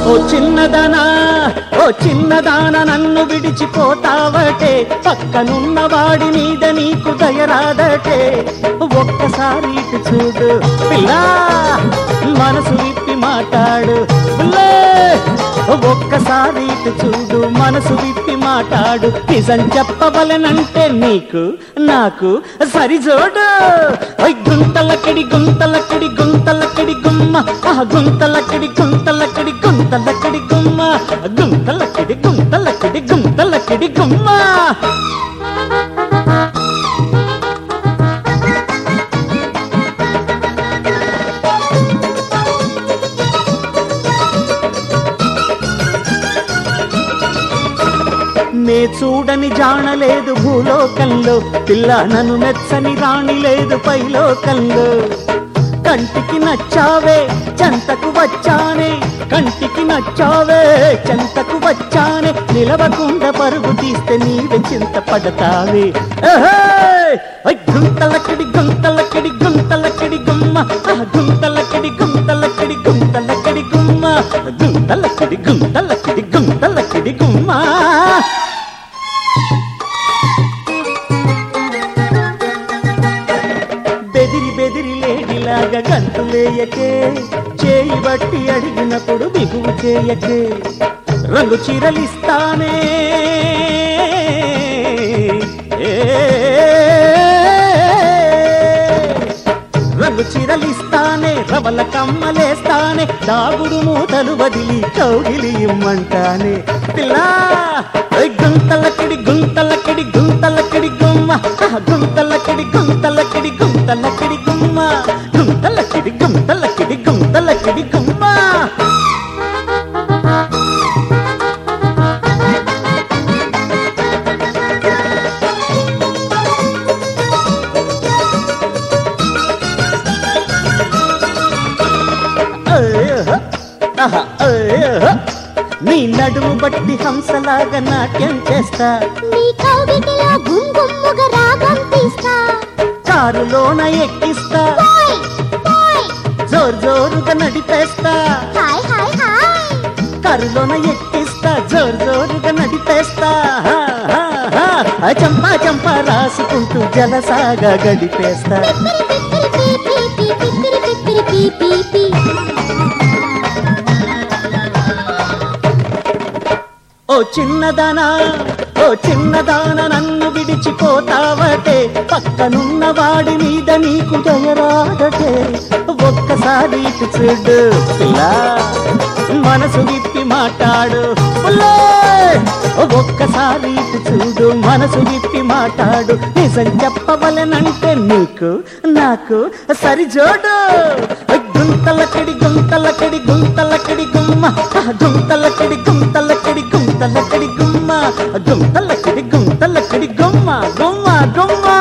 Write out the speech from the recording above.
ఓ చిన్నదానా ఓ చిన్నదాన నన్ను విడిచిపోతావటే పక్కనున్న వాడి మీద నీకు దయరాదటే ఒక్కసారి ఇటు చూడు పిల్లా మనసు విప్పి మాట్లాడు పిల్లే ఒక్కసారి ఇటు చూడు మనసు విప్పి మాట్లాడు నిజం చెప్పవలనంటే నీకు నాకు సరిజోడు ఓయ్ గుంతలకిడి గుంతలకిడి గుంతలకిడి గుమ్మ ఆ గుంతలకిడి గుంతలకిడి గుంతలకిడి గుమ్మ గుంతలకిడి గుంతలకిడి గుంతలకిడి గుమ్మ నే చూడని జాణలేదు భూలోకంలో పిల్ల నన్ను మెచ్చని రాణి లేదు పైలోకంలో కంటికి నచ్చావే చెంతకు వచ్చానే కంటికి నచ్చావే చెంతకు వచ్చానే నిలవకుండా పరుగు తీస్తే నీవే చింత పడతావే గుంతలకిడి గుంతలకిడి గుంతలకిడి గుమ్మ ఆ గుంతలకిడి గుంతలకిడి గుంతలకిడి గుమ్మ గుంతలకిడి గుంతలకిడి గుంతలకిడి గుమ్మ బెదిరి బెదిరి లేడిలాగా గంతులేయకే చేయి బట్టి అడిగినప్పుడు బిగువు చేయకే రంగు చీరలిస్తానే ఏ, రంగు చీరలిస్తానే రవల కమ్మలేస్తానే దాగుడు మూతలు వదిలి కౌగిలి ఇమ్మంటానే పిల్లా ఓయ్ గుంతలకిడి గుంతలకిడి గుంతలకిడి గుమ్మ ఆ గుంతలకిడి గుంతలకిడి గుంతలకిడి గుమ్మ గుంతలకిడి గుంతలకిడి గుంతలకిడి గుమ్మ అయ్యో, ఆహా, అయ్యో. నీ నడుము బట్టి హంసలాగా నాట్యం చేస్తా నీ కౌగిటిలో గుంగుమ్ముగ రాగం తీస్తా కారులోన ఎక్కిస్తా బాయ్ బాయ్ జోరు జోరుగా నడిపేస్తా హాయ్ హాయ్ హాయ్ కారులోన ఎక్కిస్తా జోరు జోరుగా నడిపేస్తా హా, హా, హా. ఆ చంపా చంపా రాసుకుంటూ జలసాగా గడిపేస్తా పిప్పిరి పిప్పిరి పీ పీ పీ పిప్పిరి పిప్పిరి పీ పీ పీ ఓ చిన్నదానా ఓ చిన్నదాన నన్ను విడిచిపోతావటే పక్కనున్న వాడి మీద నీకు దయరాదటే ఒక్కసారి ఇటు చూడు పిల్లా మనసు విప్పి మాట్లాడు పుల్లే! ఒక్కసారి ఇటు చూడు మనసు విప్పి మాట్లాడు నిజం చెప్పవలనంటే నీకు నాకు సరిజోడు గుంతలకిడి గుంతలకిడి గుంతలకిడి గుమ్మ ఆ గుంతలకిడి గుంతలకిడి గుంతలకిడి గుమ్మ గుంతలకిడి గుంతలకిడి గుమ్మ గుమ్మ గుమ్మ